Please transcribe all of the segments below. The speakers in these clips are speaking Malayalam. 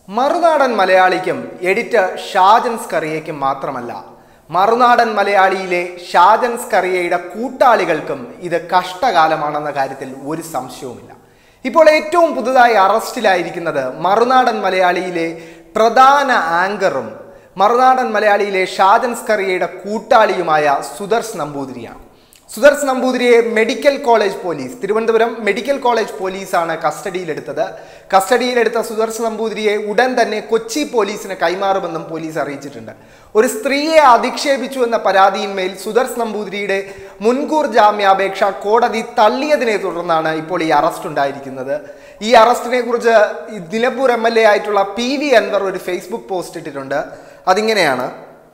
മറുനാടൻ മലയാളിക്കും എഡിറ്റർ ഷാജൻ സ്കറിയയ്ക്കും മാത്രമല്ല മറുനാടൻ മലയാളിയിലെ ഷാജൻ സ്കറിയയുടെ കൂട്ടാളികൾക്കും ഇത് കഷ്ടകാലമാണെന്ന കാര്യത്തിൽ ഒരു സംശയവുമില്ല ഇപ്പോൾ ഏറ്റവും പുതുതായി അറസ്റ്റിലായിരിക്കുന്നത് മറുനാടൻ മലയാളിയിലെ പ്രധാന ആങ്കറും മറുനാടൻ മലയാളിയിലെ ഷാജൻ സ്കറിയയുടെ കൂട്ടാളിയുമായ സുദർശ് നമ്പൂതിരിയാണ് സുദർശ് നമ്പൂതിരിയെ medical college police Thiruvananthapuram medical college പോലീസാണ് കസ്റ്റഡിയിലെടുത്തത് കസ്റ്റഡിയിലെടുത്ത സുദർശ് നമ്പൂതിരിയെ ഉടൻ തന്നെ കൊച്ചി പോലീസിന് കൈമാറുമെന്നും പോലീസ് അറിയിച്ചിട്ടുണ്ട് ഒരു സ്ത്രീയെ അധിക്ഷേപിച്ചു എന്ന പരാതിയിന്മേൽ സുദർശ് നമ്പൂതിരിയുടെ മുൻകൂർ ജാമ്യാപേക്ഷ കോടതി തള്ളിയതിനെ തുടർന്നാണ് ഇപ്പോൾ ഈ അറസ്റ്റ് ഉണ്ടായിരിക്കുന്നത് ഈ അറസ്റ്റിനെ കുറിച്ച് നിലമ്പൂർ എം എൽ എ ആയിട്ടുള്ള പി വി അൻവർ ഒരു ഫേസ്ബുക്ക് പോസ്റ്റ് ഇട്ടിട്ടുണ്ട് അതിങ്ങനെയാണ്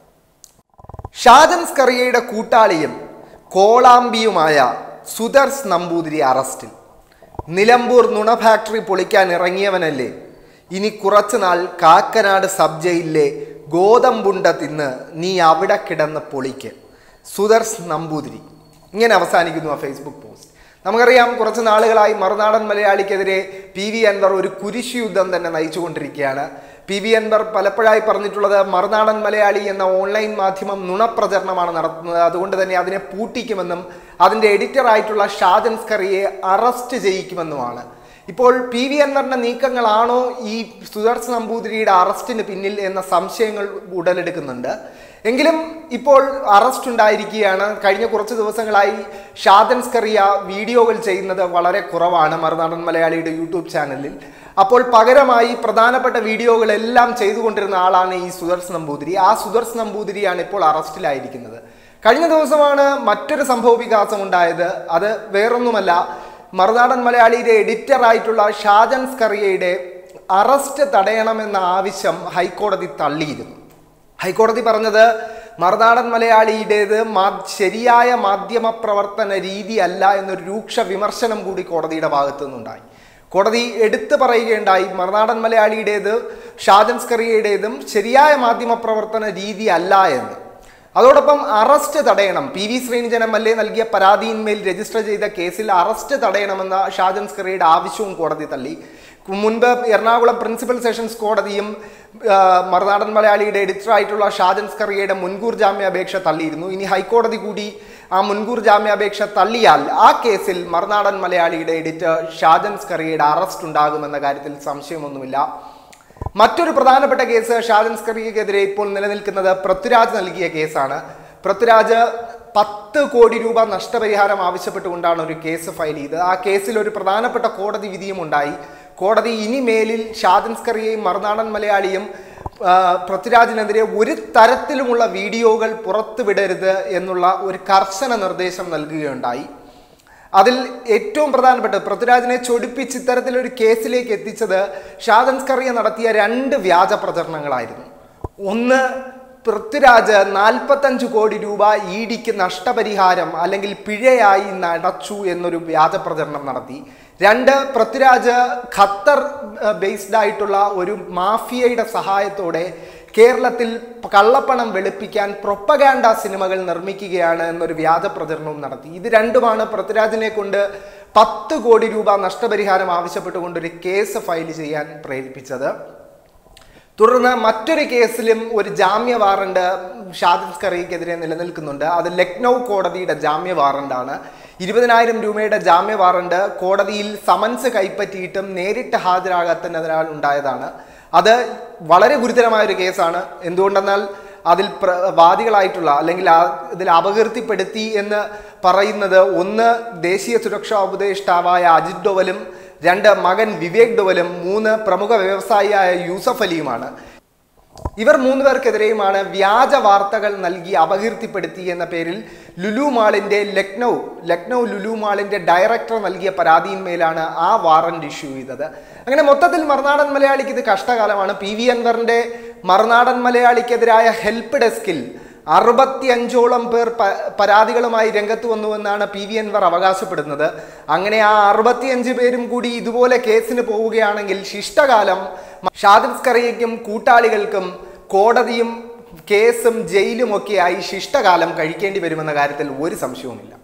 ഷാജൻ സ്കറിയയുടെ കൂട്ടാളിയും കോളാമ്പിയുമായ സുദർസ് നമ്പൂതിരി അറസ്റ്റിൽ നിലമ്പൂർ നുണ ഫാക്ടറി പൊളിക്കാൻ ഇറങ്ങിയവനല്ലേ ഇനി കുറച്ചുനാൾ കാക്കനാട് സബ് ജയിലിലെ ഗോതമ്പുണ്ട തിന്ന് നീ അവിടെ കിടന്ന് പൊളിക്ക് സുദർസ് നമ്പൂതിരി ഇങ്ങനെ അവസാനിക്കുന്നു ആ ഫേസ്ബുക്ക് പോസ്റ്റ് നമുക്കറിയാം കുറച്ച് നാളുകളായി മറുനാടൻ മലയാളിക്കെതിരെ പി വി അൻവർ ഒരു കുരിശ് യുദ്ധം തന്നെ നയിച്ചുകൊണ്ടിരിക്കുകയാണ് പി വി അൻവർ പലപ്പോഴായി പറഞ്ഞിട്ടുള്ളത് മറുനാടൻ മലയാളി എന്ന ഓൺലൈൻ മാധ്യമം നുണപ്രചരണമാണ് നടത്തുന്നത് അതുകൊണ്ട് തന്നെ അതിനെ പൂട്ടിക്കുമെന്നും അതിൻ്റെ എഡിറ്ററായിട്ടുള്ള ഷാജൻ സ്കറിയെ അറസ്റ്റ് ചെയ്യിക്കുമെന്നുമാണ് ഇപ്പോൾ പി വി അൻവറിന്റെ നീക്കങ്ങളാണോ ഈ സുദർശൻ നമ്പൂതിരിയുടെ അറസ്റ്റിന് പിന്നിൽ എന്ന സംശയങ്ങൾ ഉടലെടുക്കുന്നുണ്ട് എങ്കിലും ഇപ്പോൾ അറസ്റ്റ് ഉണ്ടായിരിക്കുകയാണ് കഴിഞ്ഞ കുറച്ച് ദിവസങ്ങളായി ഷാദൻ സ്കറിയ വീഡിയോകൾ ചെയ്യുന്നത് വളരെ കുറവാണ് മറുനാടൻ മലയാളിയുടെ യൂട്യൂബ് ചാനലിൽ അപ്പോൾ പകരമായി പ്രധാനപ്പെട്ട വീഡിയോകളെല്ലാം ചെയ്തുകൊണ്ടിരുന്ന ആളാണ് ഈ സുദർശൻ നമ്പൂതിരി ആ സുദർശൻ നമ്പൂതിരിയാണ് ഇപ്പോൾ അറസ്റ്റിലായിരിക്കുന്നത് കഴിഞ്ഞ ദിവസമാണ് മറ്റൊരു സംഭവ വികാസം ഉണ്ടായത് അത് വേറൊന്നുമല്ല മറുനാടൻ മലയാളിയുടെ എഡിറ്റർ ആയിട്ടുള്ള ഷാജൻ സ്കറിയയുടെ അറസ്റ്റ് തടയണമെന്ന ആവശ്യം ഹൈക്കോടതി തള്ളിയിരുന്നു ഹൈക്കോടതി പറഞ്ഞത് മറുനാടൻ മലയാളിയുടേത് മാ ശരിയായ മാധ്യമ പ്രവർത്തന രീതി അല്ല എന്നൊരു രൂക്ഷ വിമർശനം കൂടി കോടതിയുടെ ഭാഗത്തു നിന്നുണ്ടായി കോടതി എടുത്തു പറയുകയുണ്ടായി മറുനാടൻ മലയാളിയുടേത് ഷാജൻ സ്കറിയയുടേതും ശരിയായ മാധ്യമ പ്രവർത്തന രീതി അല്ല എന്ന് അതോടൊപ്പം അറസ്റ്റ് തടയണം P V Sreenijan M L A നൽകിയ പരാതിയിന്മേൽ രജിസ്റ്റർ ചെയ്ത കേസിൽ അറസ്റ്റ് തടയണമെന്ന ഷാജൻ സ്കറിയുടെ ആവശ്യവും കോടതി തള്ളി മുൻപ് എറണാകുളം പ്രിൻസിപ്പൽ സെഷൻസ് കോടതിയും ആ, മറുനാടൻ മലയാളിയുടെ എഡിറ്ററായിട്ടുള്ള ഷാജൻ സ്കറിയയുടെ മുൻകൂർ ജാമ്യാപേക്ഷ തള്ളിയിരുന്നു ഇനി ഹൈക്കോടതി കൂടി ആ മുൻകൂർ ജാമ്യാപേക്ഷ തള്ളിയാൽ ആ കേസിൽ മറുനാടൻ മലയാളിയുടെ എഡിറ്റർ ഷാജൻ സ്കറിയയുടെ അറസ്റ്റ് ഉണ്ടാകുമെന്ന കാര്യത്തിൽ സംശയമൊന്നുമില്ല മറ്റൊരു പ്രധാനപ്പെട്ട കേസ് ഷാജൻ സ്കറിയക്കെതിരെ ഇപ്പോൾ നിലനിൽക്കുന്നത് പൃഥ്വിരാജ് നൽകിയ കേസാണ് പൃഥ്വിരാജ് പത്ത് കോടി രൂപ നഷ്ടപരിഹാരം ആവശ്യപ്പെട്ടുകൊണ്ടാണ് ഒരു കേസ് ഫയൽ ചെയ്തത് ആ കേസിൽ ഒരു പ്രധാനപ്പെട്ട കോടതി വിധിയും ഉണ്ടായി കോടതി ഇനി മേലിൽ ഷാജൻ സ്കറിയയും മറുനാടൻ മലയാളിയും ആ, പൃഥ്വിരാജിനെതിരെ ഒരു തരത്തിലുമുള്ള വീഡിയോകൾ പുറത്തുവിടരുത് എന്നുള്ള ഒരു കർശന നിർദ്ദേശം നൽകുകയുണ്ടായി അതിൽ ഏറ്റവും പ്രധാനപ്പെട്ട പൃഥ്വിരാജിനെ ചൊടിപ്പിച്ച് ഇത്തരത്തിലൊരു കേസിലേക്ക് എത്തിച്ചത് ഷാജൻ സ്കറിയ നടത്തിയ രണ്ട് വ്യാജ പ്രചരണങ്ങളായിരുന്നു ഒന്ന് പൃഥ്വിരാജ് നാൽപ്പത്തഞ്ച് കോടി രൂപ ഇ ഡിക്ക് നഷ്ടപരിഹാരം അല്ലെങ്കിൽ പിഴയായി നടച്ചു എന്നൊരു വ്യാജ പ്രചരണം നടത്തി രണ്ട് പൃഥ്വിരാജ് ഖത്തർ ബേസ്ഡ് ആയിട്ടുള്ള ഒരു മാഫിയയുടെ സഹായത്തോടെ കേരളത്തിൽ കള്ളപ്പണം വെളുപ്പിക്കാൻ പ്രൊപ്പഗാൻഡ സിനിമകൾ നിർമ്മിക്കുകയാണ് എന്നൊരു വ്യാജ പ്രചരണവും നടത്തി ഇത് രണ്ടുമാണ് പൃഥ്വിരാജിനെ കൊണ്ട് പത്ത് കോടി രൂപ നഷ്ടപരിഹാരം ആവശ്യപ്പെട്ടുകൊണ്ട് ഒരു കേസ് ഫയൽ ചെയ്യാൻ പ്രേരിപ്പിച്ചത് തുടർന്ന് മറ്റൊരു കേസിലും ഒരു ജാമ്യ വാറണ്ട് ഷാദിൻ സ്കറിയക്കെതിരെ നിലനിൽക്കുന്നുണ്ട് അത് ലക്നൗ കോടതിയുടെ ജാമ്യ വാറണ്ടാണ് ഇരുപതിനായിരം രൂപയുടെ ജാമ്യ വാറണ്ട് കോടതിയിൽ സമൻസ് കൈപ്പറ്റിയിട്ടും നേരിട്ട് ഹാജരാകാത്തതിനാൽ ഉണ്ടായതാണ് അത് വളരെ ഗുരുതരമായ ഒരു കേസാണ് എന്തുകൊണ്ടെന്നാൽ അതിൽ പ്ര വാദികളായിട്ടുള്ള അല്ലെങ്കിൽ ആ ഇതിൽ അപകീർത്തിപ്പെടുത്തി എന്ന് പറയുന്നത് ഒന്ന് ദേശീയ സുരക്ഷാ ഉപദേഷ്ടാവായ അജിത് ഡോവലും രണ്ട് മകൻ വിവേക് ഡോവലും മൂന്ന് പ്രമുഖ വ്യവസായിയായ യൂസഫ് അലിയുമാണ് ഇവർ മൂന്ന് പേർക്കെതിരെയുമാണ് വ്യാജ വാർത്തകൾ നൽകി അപകീർത്തിപ്പെടുത്തി എന്ന പേരിൽ ലുലു മാളിന്റെ ലക്നൗ ലക്നൗ ലുലു മാളിന്റെ ഡയറക്ടർ നൽകിയ പരാതിയിന്മേലാണ് ആ വാറന്റ് ഇഷ്യൂ ചെയ്തത് അങ്ങനെ മൊത്തത്തിൽ മറുനാടൻ മലയാളിക്ക് ഇത് കഷ്ടകാലമാണ് പി വി അൻവറിന്റെ മറുനാടൻ മലയാളിക്കെതിരായ ഹെൽപ്പ് ഡെസ്കിൽ അറുപത്തിയഞ്ചോളം പേർ പ- പരാതികളുമായി രംഗത്ത് വന്നുവെന്നാണ് പി വി അൻവർ അവകാശപ്പെടുന്നത് അങ്ങനെ ആ അറുപത്തിയഞ്ച് പേരും കൂടി ഇതുപോലെ കേസിന് പോവുകയാണെങ്കിൽ ശിഷ്ടകാലം ഷാദിൻ സ്കറിയയ്ക്കും കൂട്ടാളികൾക്കും കോടതിയും കേസും ജയിലും ഒക്കെയായി ശിഷ്ടകാലം കഴിക്കേണ്ടി വരുമെന്ന കാര്യത്തിൽ ഒരു സംശയവുമില്ല